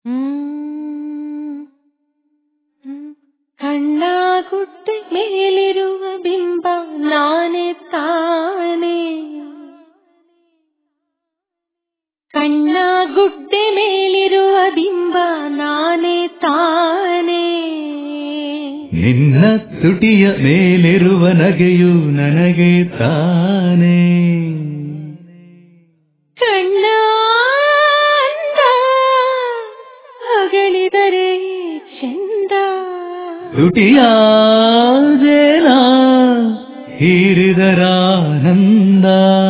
ಕಣ್ಣ ಗುಡ್ಡೆ ಮೇಲಿರುವ ಬಿಂಬ ನಾನೇ ತಾನೇ ಕಣ್ಣ ಗುಡ್ಡೆ ಮೇಲಿರುವ ಬಿಂಬ ನಾನೇ ತಾನೇ ನಿನ್ನ ತುಟಿಯ ಮೇಲಿರುವ ನಗೆಯು ನನಗೆ ತಾನೇ ಕಣ್ಣ ಅಂದ ಅಗಳಿದರೆ ಚಂದ ತುಟಿಯ ಜೇನ ಹೀರಿದರಾನಂದ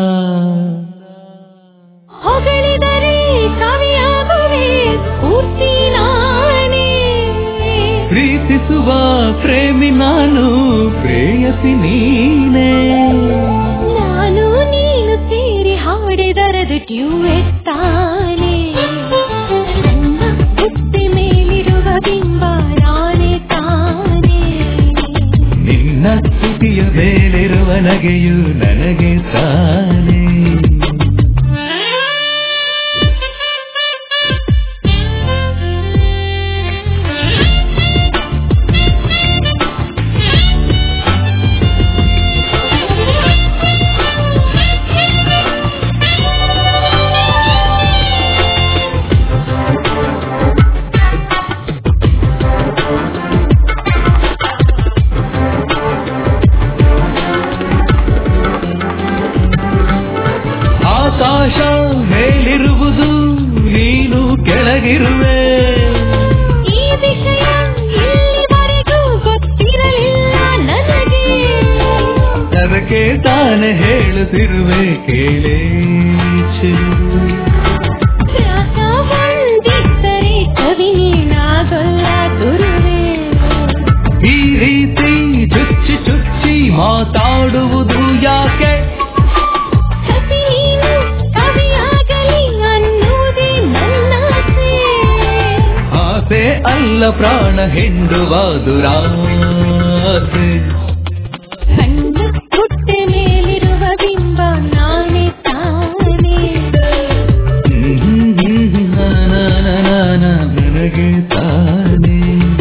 ಹೊಗಳಿದರೆ ಕವಿಯಾಗುವೆ ಪೂರ್ತಿ ನಾನೇ ಪ್ರೀತಿಸುವ ಪ್ರೇಮಿ ನಾನು ಪ್ರೇಯಸಿ ನೀನೇ ನಾನು ನೀನು ಸೇರಿ ಹಾಡಿದರದು ಟ್ಯೂಯೆಟ್ ತಾನೇ ನನ್ನ ಬುಟ್ಟಿ ಮೇಲಿರುವ ಬಿಂಬ ನಾನೇ ತಾನೇ ನಿನ್ನ ತುಟಿಯ ಮೇಲಿರುವ ನಗೆಯು ನನಗೆ ತಾನೇ ಆಕಾಶ ಮೇಲಿರುವುದು ನೀನು ಕೆಳಗಿರುವೆ ಈ ವಿಷಯ ಇಲ್ಲಿವರೆಗೂ ಗೊತ್ತಿರಲಿಲ್ಲ ನನಗೆ ಅದಕ್ಕೆ ತಾನೆ ಹೇಳುತ್ತಿರುವೆ ಕೇಳೇ ಚೆಲುವೆ. ವ್ಯಾಸ ಒಂದಿದ್ದರೆ ಕವಿ ನೀನಾಗಲ್ಲ ಗುರುವೇ ಈ ರೀತಿ ಚುಚ್ಚಿ ಚುಚ್ಚಿ ಮಾತಾಡುವುದು ಯಾಕೆ ಕವಿ ನೀನು ಕವಿಯಾಗಲಿ ಅನ್ನುವುದೇ ನನ್ನಾಸೆ ಆಸೆ ಅಲ್ಲ ಪ್ರಾಣ ಹೆಂಡುವಾದುರಾಸೆ ಕಣ್ಣ ಪುಟ್ಟೆ ಮೇಲಿರುವ ಬಿಂಬ ನಾನೇ ತಾನೇ ನನಗೆ ತಾನೇ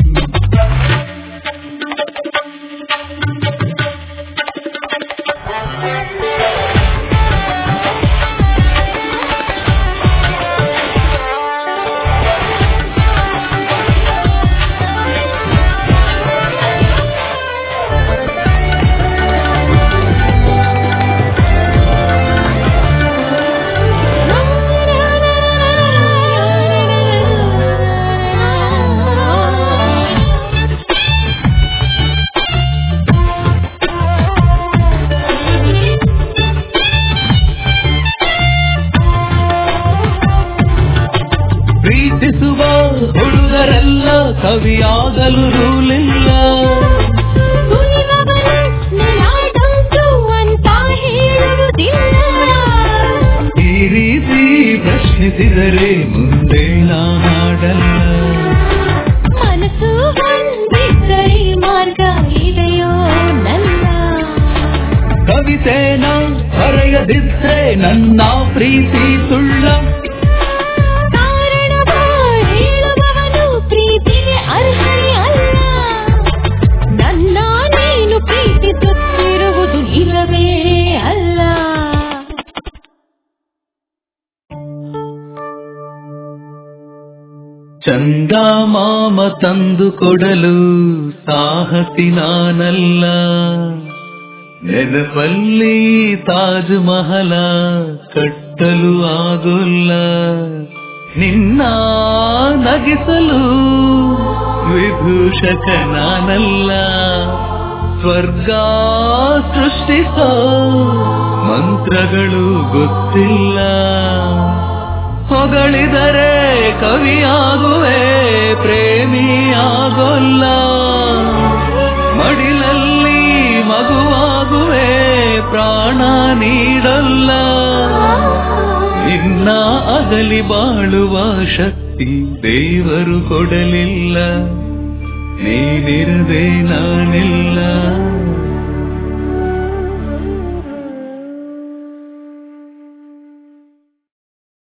ಪ್ರೀತಿಸುವ ಹುಡುಗರೆಲ್ಲ ಕವಿಯಾಗಲು ರೂಲಿಲ್ಲ ಉಳಿದವನು ನೆಲಾಡುಂಟು ಅಂತ ಹೇಳುವುದಿಲ್ಲ ಈ ರೀತಿ ಪ್ರಶ್ನಿಸಿದರೆ ಮುಂದೆ ನಾ ಮಾಡಲ್ಲ ಮನಸ್ಸು ಒಂದಿದ್ದರೆ ಮಾರ್ಗ ಇದೆಯೋ ನನ್ನ ಕವಿತೆನ ಬರೆಯದಿದ್ರೆ ನನ್ನ ಪ್ರೀತಿ ಸುಳ್ಳ ಕಾರಣವ ಹೇಳುವವನು ಪ್ರೀತಿಗೆ ಅರ್ಹನೇ ಅಲ್ಲ ನನ್ನ ನೀನು ಪ್ರೀತಿಸುತ್ತಿರುವುದು ಇಲ್ಲವೇ ಅಲ್ಲ ಚಂದ ಮಾಮ ತಂದು ಕೊಡಲು ಸಾಹಸಿ ನಾನಲ್ಲ ನೆನಪಲ್ಲಿ ತಾಜ್ ಮಹಲ ಕಟ್ಟಲು ಆಗೋಲ್ಲ ನಿನ್ನ ನಗಿಸಲು ವಿಭೂಷಕ ನಾನಲ್ಲ ಸ್ವರ್ಗ ಸೃಷ್ಟಿಸೋ ಮಂತ್ರಗಳು ಗೊತ್ತಿಲ್ಲ ಹೊಗಳಿದರೆ ಕವಿಯಾಗುವೆ ಪ್ರೇಮಿಯಾಗೋಲ್ಲ ಮಡಿಲಲ್ಲಿ ಮಗುವಾಗುವೆ ಪ್ರಾಣ ನೀಡಲ್ಲ ಇನ್ನ ಅಗಲಿ ಬಾಳುವ ಶಕ್ತಿ ದೇವರು ಕೊಡಲಿಲ್ಲ ನೀನಿರದೆ ನಾನಿಲ್ಲ